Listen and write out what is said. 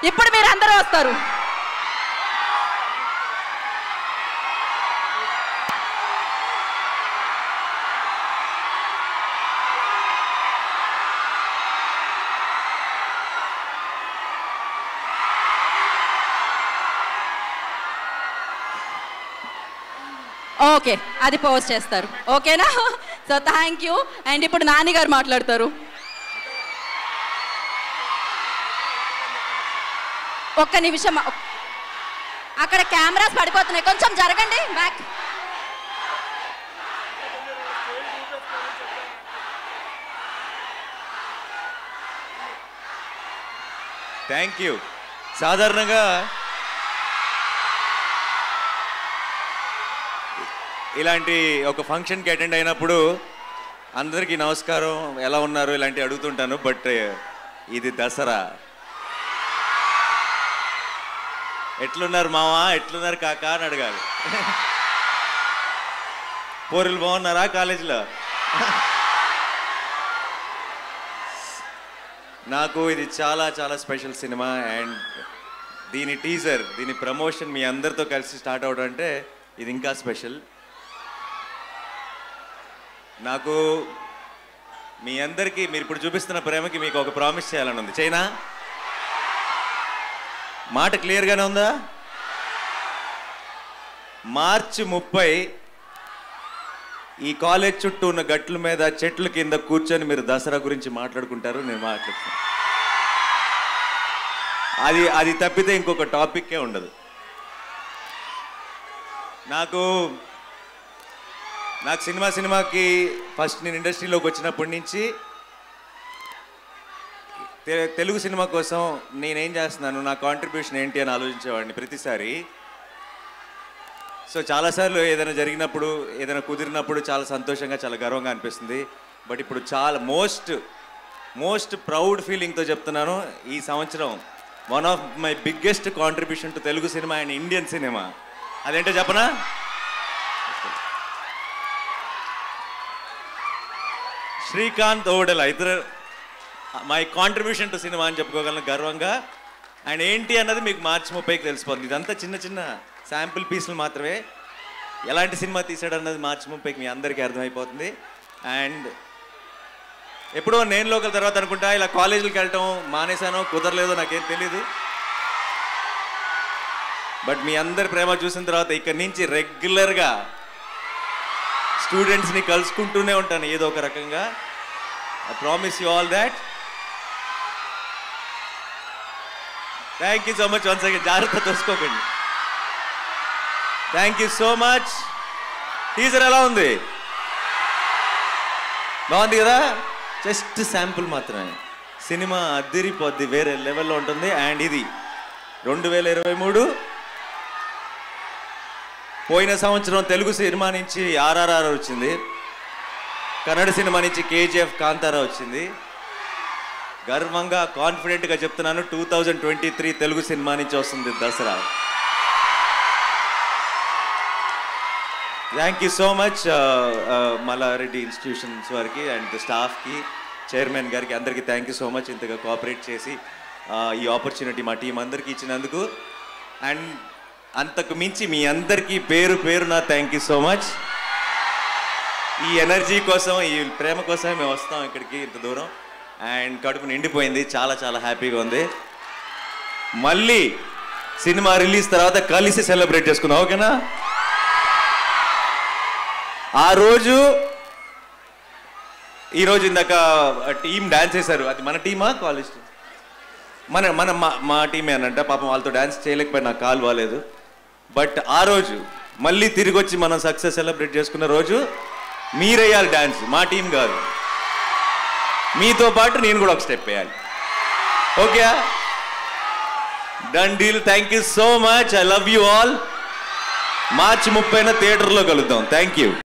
ఇప్పుడు మీరు అందరూ వస్తారు ఓకే అది పోస్ట్ చేస్తారు ఓకేనా సో థ్యాంక్ యూ అండ్ ఇప్పుడు నాని గారు మాట్లాడతారు ఒక్క నిమిషం ఒక్- అక్కడ కెమెరాస్ పడిపోతున్నాయి కొంచెం జరగండి బ్యాక్ థ్యాంక్ యూ సాధారణంగా ఇలాంటి ఒక ఫంక్షన్కి అటెండ్ అయినప్పుడు అందరికీ నమస్కారం ఎలా ఉన్నారు ఇలాంటివి అడుగుతుంటాను బట్ ఇది దసరా ఎట్లున్నారు మావా ఎట్లున్నారు కాకా అని అడగాలి పోరులు బాగున్నారా కాలేజీలో నాకు ఇది చాలా చాలా స్పెషల్ సినిమా అండ్ దీని టీజర్ దీని ప్రమోషన్ మీ అందరితో కలిసి స్టార్ట్ అవడం అంటే ఇది ఇంకా స్పెషల్ నాకు మీ అందరికీ మీరు ఇప్పుడు చూపిస్తున్న ప్రేమకి మీకు ఒక ప్రామిస్ చేయాలని ఉంది చైనా మాట క్లియర్గానే ఉందా మార్చి ముప్పై ఈ కాలేజ్ చుట్టూ ఉన్న గట్ల మీద చెట్ల కింద కూర్చొని మీరు దసరా గురించి మాట్లాడుకుంటారు నేను మాట్లాడుతాను అది అది తప్పితే ఇంకొక టాపిక్కే ఉండదు నాకు నాకు సినిమా సినిమాకి ఫస్ట్ నేను ఇండస్ట్రీలోకి వచ్చినప్పటి నుంచి తె- తెలుగు సినిమా కోసం నేనేం చేస్తున్నాను నా కాంట్రిబ్యూషన్ ఏంటి అని ఆలోచించేవాడిని ప్రతిసారి సో చాలాసార్లు ఏదైనా జరిగినప్పుడు ఏదైనా కుదిరినప్పుడు చాలా సంతోషంగా చాలా గర్వంగా అనిపిస్తుంది బట్ ఇప్పుడు చాలా మోస్ట్ మోస్ట్ ప్రౌడ్ ఫీలింగ్తో చెప్తున్నాను ఈ సంవత్సరం one of my biggest contribution to Telugu cinema and Indian cinema అదేంటో చెప్పనా శ్రీకాంత్ ఓడెల ఇతర మై కాంట్రిబ్యూషన్ టు సినిమా అని చెప్పుకోగలను గర్వంగా అండ్ ఏంటి అన్నది మీకు మార్చి ముప్పైకి తెలిసిపోతుంది ఇదంతా చిన్న చిన్న శాంపిల్ పీసులు మాత్రమే ఎలాంటి సినిమా తీసాడు అన్నది మార్చి ముప్పైకి మీ అందరికీ అర్థమైపోతుంది అండ్ ఎప్పుడో నేను లోకల్ తర్వాత అనుకుంటా ఇలా కాలేజీలకు వెళ్ళటం మానేశానో కుదరలేదో నాకేం తెలీదు బట్ మీ అందరి ప్రేమ చూసిన తర్వాత ఇక్కడి నుంచి రెగ్యులర్గా స్టూడెంట్స్ని కలుసుకుంటూనే ఉంటాను ఏదో ఒక రకంగా I promise you all that thank you so much once again జాగ్రత్త తోసుకోకండి thank you so much teaser ఎలా ఉంది బాగుంది కదా జస్ట్ శాంపుల్ మాత్రమే సినిమా అదిరిపోద్ది వేరే లెవెల్లో ఉంటుంది అండ్ ఇది రెండు వేల ఇరవై మూడు పోయిన సంవత్సరం తెలుగు సినిమా నుంచి ఆర్ఆర్ఆర్ వచ్చింది కన్నడ సినిమా నుంచి కేజీఎఫ్ కాంతారా వచ్చింది గర్వంగా కాన్ఫిడెంట్గా చెప్తున్నాను two thousand twenty three Telugu cinema నుంచి వస్తుంది Dasara thank you so much Mallareddy institutions వారికి అండ్ స్టాఫ్కి చైర్మన్ గారికి అందరికీ థ్యాంక్ యూ సో మచ్ ఇంతగా కోఆపరేట్ చేసి uh, ఈ ఆపర్చునిటీ మా టీం అందరికీ ఇచ్చినందుకు అండ్ అంతకు మించి మీ అందరికీ పేరు పేరున థ్యాంక్ యూ సో మచ్ ఈ ఎనర్జీ కోసం ఈ ప్రేమ కోసమే మేము వస్తాం ఇక్కడికి ఇంత దూరం అండ్ కడుపు నిండిపోయింది చాలా చాలా హ్యాపీగా ఉంది మళ్ళీ సినిమా రిలీజ్ తర్వాత కలిసి సెలబ్రేట్ చేసుకుందాం ఓకేనా ఆ రోజు ఈరోజు ఇందాక టీం డాన్స్ చేశారు అది మన టీమా కాలేజ్ టీం మన మన మా- మా టీమే అనంట పాపం వాళ్ళతో డాన్స్ చేయలేకపోయి నాకు కాల్ బాగాలేదు బట్ ఆ రోజు మళ్ళీ తిరిగి వచ్చి మనం సక్సెస్ సెలబ్రేట్ చేసుకున్న రోజు మీరేయాలి డాన్స్ మా టీం కాదు మీతో పాటు నేను కూడా ఒక స్టెప్ వేయాలి okay done deal thank you so much I love you all మార్చి ముప్పైన థియేటర్లో కలుద్దాం థ్యాంక్ యూ